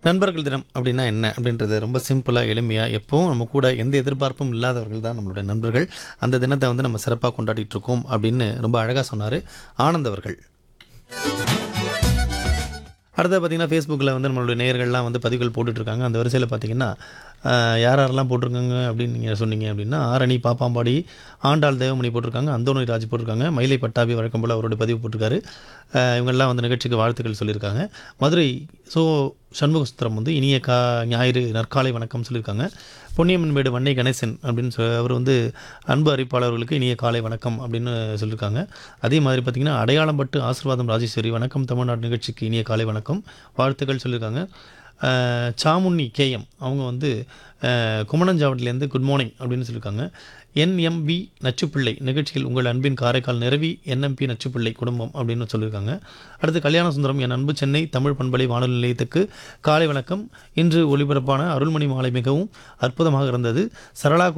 நண்பர்கள் தினம் அப்படின்னா என்ன அப்படின்றது ரொம்ப சிம்பிளாக எளிமையாக எப்பவும் நம்ம கூட எந்த எதிர்பார்ப்பும் இல்லாதவர்கள் தான் நம்மளுடைய நண்பர்கள் அந்த தினத்தை வந்து நம்ம சிறப்பாக கொண்டாடிட்டு இருக்கோம் அப்படின்னு ரொம்ப அழகாக சொன்னார் ஆனந்த் அவர்கள் அடுத்து பார்த்தீங்கன்னா ஃபேஸ்புக்கில் வந்து நம்மளுடைய நேயர்கள்லாம் வந்து பதிவுகள் போட்டுட்ருக்காங்க அந்த வரிசையில் பார்த்தீங்கன்னா ஆஹ், யார் யாரெல்லாம் போட்டிருக்காங்க அப்படின்னு நீங்கள் சொன்னீங்க அப்படின்னா ஆரணி பாப்பாம்பாடி ஆண்டாள் தேவமணி போட்டிருக்காங்க அந்தோணி ராஜ் போட்டிருக்காங்க மயிலை பட்டாபி வழக்கம் போல் அவருடைய பதிவு போட்டிருக்காரு ஆஹ், இவங்கெல்லாம் வந்து நிகழ்ச்சிக்கு வாழ்த்துக்கள் சொல்லியிருக்காங்க மதுரை ஸோ சண்முகசுத்திரம் வந்து இனிய கா ஞாயிறு நற்காலை வணக்கம் சொல்லியிருக்காங்க பொன்னியம்மன்பேடு வன்னை கணேசன் அப்படின்னு சொ அவர் வந்து அன்பு அறிவிப்பாளர்களுக்கு இனிய காலை வணக்கம் அப்படின்னு சொல்லியிருக்காங்க அதே மாதிரி பார்த்திங்கன்னா அடையாளம் பட்டு ஆசீர்வாதம் ராஜேஸ்வரி வணக்கம் தமிழ்நாடு நிகழ்ச்சிக்கு இனிய காலை வணக்கம் வாழ்த்துக்கள் சொல்லியிருக்காங்க அஹ், சாமுண்ணி கேஎம் அவங்க வந்து அஹ், குமணஞ்சாவடியிலேருந்து குட் மார்னிங் அப்படின்னு சொல்லியிருக்காங்க என்எம்பி நச்சுப்பிள்ளை நிகழ்ச்சியில் உங்கள் அன்பின் காரைக்கால் நிறவி என்எம்பி நச்சுப்பிள்ளை குடும்பம் அப்படின்னு சொல்லியிருக்காங்க அடுத்து கல்யாண சுந்தரம் என் அன்பு சென்னை தமிழ் பண்பலை வானொலி நிலையத்துக்கு காலை வணக்கம் இன்று ஒளிபரப்பான அருள்மணி மாலை மிகவும் அற்புதமாக இருந்தது சரளா